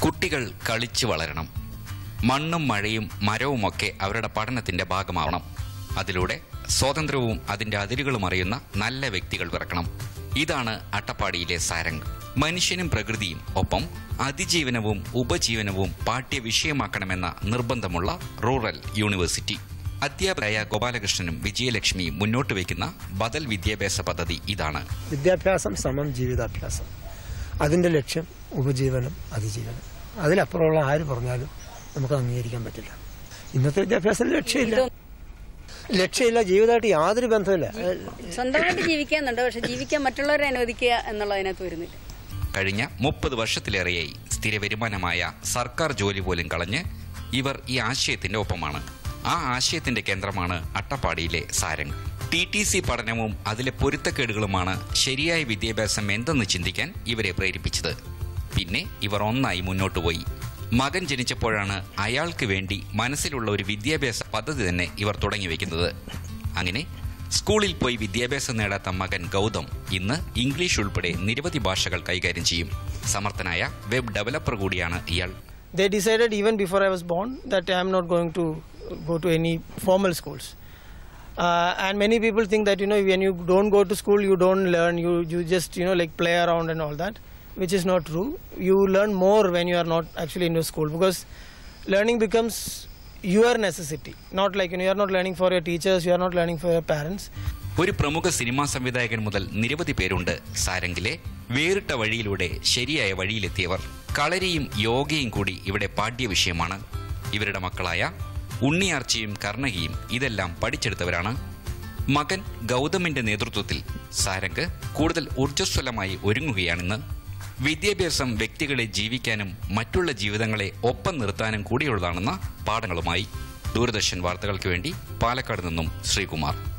കുട്ടികൾ കളിച്ചു വളരണം മണ്ണും മഴയും മരവുമൊക്കെ അവരുടെ പഠനത്തിന്റെ ഭാഗമാവണം അതിലൂടെ സ്വാതന്ത്ര്യവും അതിന്റെ അതിരുകളും അറിയുന്ന നല്ല വ്യക്തികൾ പിറക്കണം ഇതാണ് അട്ടപ്പാടിയിലെ സാരംഗ് മനുഷ്യനും പ്രകൃതിയും ഒപ്പം അതിജീവനവും ഉപജീവനവും പാഠ്യ വിഷയമാക്കണമെന്ന നിർബന്ധമുള്ള റൂറൽ യൂണിവേഴ്സിറ്റി അധ്യാപകരായ ഗോപാലകൃഷ്ണനും വിജയലക്ഷ്മിയും മുന്നോട്ട് വയ്ക്കുന്ന ബദൽ വിദ്യാഭ്യാസ പദ്ധതി ഇതാണ് വിദ്യാഭ്യാസം സമം ജീവിതാഭ്യാസം അതിന്റെ ലക്ഷ്യം ഉപജീവനം അതിജീവനം അതിലപ്പുറമുള്ള ആര് പറഞ്ഞാലും നമുക്ക് അംഗീകരിക്കാൻ പറ്റില്ല ഇന്നത്തെ വിദ്യാഭ്യാസത്തിന് ലക്ഷ്യമില്ല ലക്ഷ്യമില്ല ജീവിതമായിട്ട് യാതൊരു ബന്ധമില്ല സ്വന്തമായിട്ട് ജീവിക്കാന്നുണ്ട് പക്ഷെ ജീവിക്കാൻ മറ്റുള്ളവരെ അനുവദിക്കുക എന്നുള്ളതിനകത്ത് വരുന്നില്ല കഴിഞ്ഞ മുപ്പത് വർഷത്തിലേറെയായി സ്ഥിര വരുമാനമായ സർക്കാർ ജോലി പോലും കളഞ്ഞ് ഇവർ ഈ ആശയത്തിന്റെ ഒപ്പമാണ് ആ ആശയത്തിന്റെ കേന്ദ്രമാണ് അട്ടപ്പാടിയിലെ സാരംഗ് ടി ടി സി പഠനവും അതിലെ പൊരുത്തക്കേടുകളുമാണ് ശരിയായ വിദ്യാഭ്യാസം എന്തെന്ന് ചിന്തിക്കാൻ ഇവരെ പ്രേരിപ്പിച്ചത് പിന്നെ ഇവർ ഒന്നായി മുന്നോട്ട് പോയി മകൻ ജനിച്ചപ്പോഴാണ് അയാൾക്ക് വേണ്ടി മനസ്സിലുള്ള ഒരു വിദ്യാഭ്യാസ പദ്ധതി തന്നെ ഇവർ തുടങ്ങി വെക്കുന്നത് അങ്ങനെ സ്കൂളിൽ പോയി വിദ്യാഭ്യാസം നേടാത്ത മകൻ ഗൗതം ഇന്ന് ഇംഗ്ലീഷ് ഉൾപ്പെടെ നിരവധി ഭാഷകൾ കൈകാര്യം ചെയ്യും സമർത്ഥനായ വെബ് ഡെവലപ്പർ കൂടിയാണ് ഇയാൾ they decided even before I was born that I am not going to go to any formal schools. Uh, and many people think that you know when you don't go to school you don't learn you you just you know like play around and all that which is not true you learn more when you are not actually in your school because learning becomes your necessity not like you know you are not learning for your teachers you are not learning for your parents ഒരു പ്രമുഖ cinema സംവിധായകൻ മുതൽ നിരവധി പേരുണ്ട് സാരംഗിലെ വേറിട്ട വഴിയിലൂടെ ശരിയായ വഴിയിലെത്തിയവർ കളരിയും യോഗയും കൂടി ഇവിടെ പാഠ്യവിഷയമാണ് ഇവരുടെ മക്കളായ ഉണ്ണിയാർച്ചയും കർണകിയും ഇതെല്ലാം പഠിച്ചെടുത്തവരാണ് മകൻ ഗൗതമിന്റെ നേതൃത്വത്തിൽ സാരംഗ് കൂടുതൽ ഊർജ്ജസ്വലമായി ഒരുങ്ങുകയാണിന്ന് വിദ്യാഭ്യാസം വ്യക്തികളെ ജീവിക്കാനും മറ്റുള്ള ജീവിതങ്ങളെ ഒപ്പം നിർത്താനും കൂടിയുള്ളതാണെന്ന പാഠങ്ങളുമായി ദൂരദർശൻ വാർത്തകൾക്ക് വേണ്ടി പാലക്കാട് നിന്നും ശ്രീകുമാർ